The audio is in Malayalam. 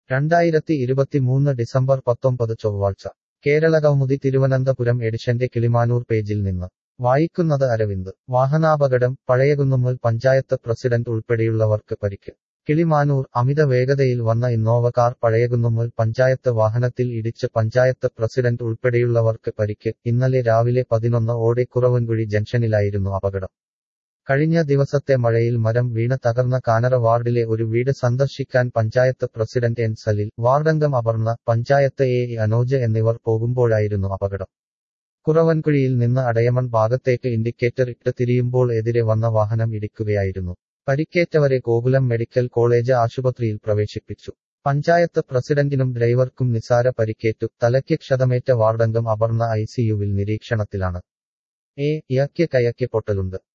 രണ്ടായിരത്തി ഇരുപത്തിമൂന്ന് ഡിസംബർ പത്തൊമ്പത് ചൊവ്വാഴ്ച കേരള കൗമുദി തിരുവനന്തപുരം എഡിഷന്റെ കിളിമാനൂർ പേജിൽ നിന്ന് വായിക്കുന്നത് അരവിന്ദ് വാഹനാപകടം പഴയകുന്നുമ്മൽ പഞ്ചായത്ത് പ്രസിഡന്റ് ഉൾപ്പെടെയുള്ളവർക്ക് പരിക്ക് കിളിമാനൂർ അമിത വേഗതയിൽ വന്ന ഇന്നോവ കാർ പഴയകുന്നുമ്മൽ പഞ്ചായത്ത് വാഹനത്തിൽ ഇടിച്ച് പഞ്ചായത്ത് പ്രസിഡന്റ് ഉൾപ്പെടെയുള്ളവർക്ക് പരിക്ക് ഇന്നലെ രാവിലെ പതിനൊന്ന് ഓടെ കുറവൻകുഴി ജംഗ്ഷനിലായിരുന്നു അപകടം കഴിഞ്ഞ ദിവസത്തെ മഴയിൽ മരം വീണ് തകർന്ന കാനറ വാർഡിലെ ഒരു വീട് സന്ദർശിക്കാൻ പഞ്ചായത്ത് പ്രസിഡന്റ് എൻ സലിൽ വാർഡംഗം അപർണ പഞ്ചായത്ത് എ ഇ അനോജ് എന്നിവർ പോകുമ്പോഴായിരുന്നു അപകടം കുറവൻകുഴിയിൽ നിന്ന് അടയമൺ ഭാഗത്തേക്ക് ഇൻഡിക്കേറ്റർ ഇട്ട് തിരിയുമ്പോൾ എതിരെ വന്ന വാഹനം ഇടിക്കുകയായിരുന്നു പരിക്കേറ്റവരെ ഗോകുലം മെഡിക്കൽ കോളേജ് ആശുപത്രിയിൽ പ്രവേശിപ്പിച്ചു പഞ്ചായത്ത് പ്രസിഡന്റിനും ഡ്രൈവർക്കും നിസാര പരിക്കേറ്റു തലയ്ക്ക് ക്ഷതമേറ്റ വാർഡംഗം അപർണ ഐസിയുവിൽ നിരീക്ഷണത്തിലാണ് എ ഇയക്ക് കയക്ക് പൊട്ടലുണ്ട്